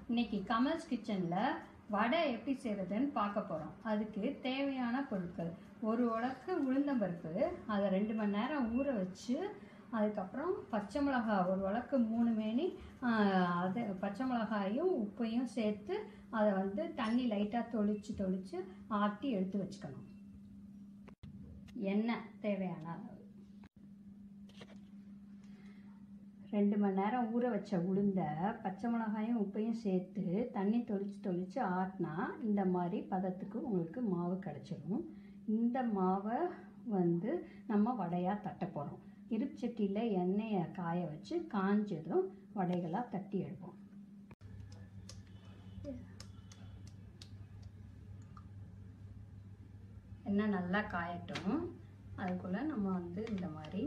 இன்னைக்கு கமல்ஸ் கிச்சனில் வடை எப்படி செய்கிறதுன்னு பார்க்க போகிறோம் அதுக்கு தேவையான பொருட்கள் ஒரு உலக்கு உளுந்தம்பருப்பு அதை ரெண்டு மணி நேரம் ஊற வச்சு அதுக்கப்புறம் பச்சை மிளகாய் ஒரு உலக்கு மூணு மேனி ஆஹ், அது பச்சை மிளகாயும் உப்பையும் சேர்த்து அதை வந்து தண்ணி லைட்டாக தொளிச்சு தொளிச்சு ஆட்டி எடுத்து வச்சுக்கணும் எண்ணெய் தேவையான அளவு ரெண்டு மணி நேரம் ஊற வச்ச உளுந்த பச்சை மிளகாயும் உப்பையும் சேர்த்து தண்ணி தொளிச்சு தொளிச்சு ஆட்டினா இந்த மாதிரி பதத்துக்கு உங்களுக்கு மாவு கிடச்சிரும் இந்த மாவை வந்து நம்ம வடையாக தட்ட போகிறோம் இருப்புச்சட்டியில் எண்ணெயை காய வச்சு காஞ்சதும் வடைகளாக தட்டி எடுப்போம் எண்ணெய் நல்லா காயட்டும் அதுக்குள்ளே நம்ம வந்து இந்த மாதிரி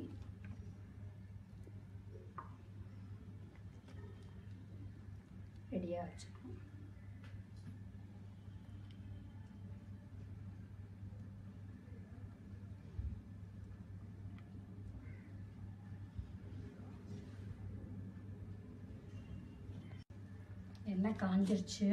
ரெடியாக வச்சுக்கணும் எண்ணெய் காஞ்சிருச்சு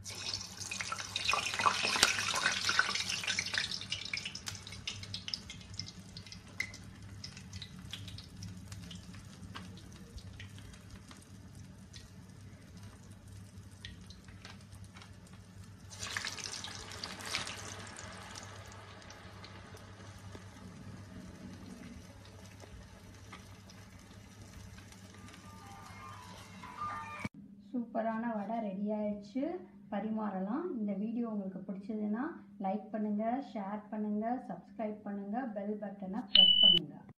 சூப்பரான வடை ரெடி ஆயிடுச்சு பரிமாறலாம் இந்த வீடியோ உங்களுக்கு பிடிச்சதுன்னா லைக் பண்ணுங்கள் ஷேர் பண்ணுங்கள் சப்ஸ்கிரைப் பண்ணுங்கள் பெல் பட்டனை ப்ரெஸ் பண்ணுங்கள்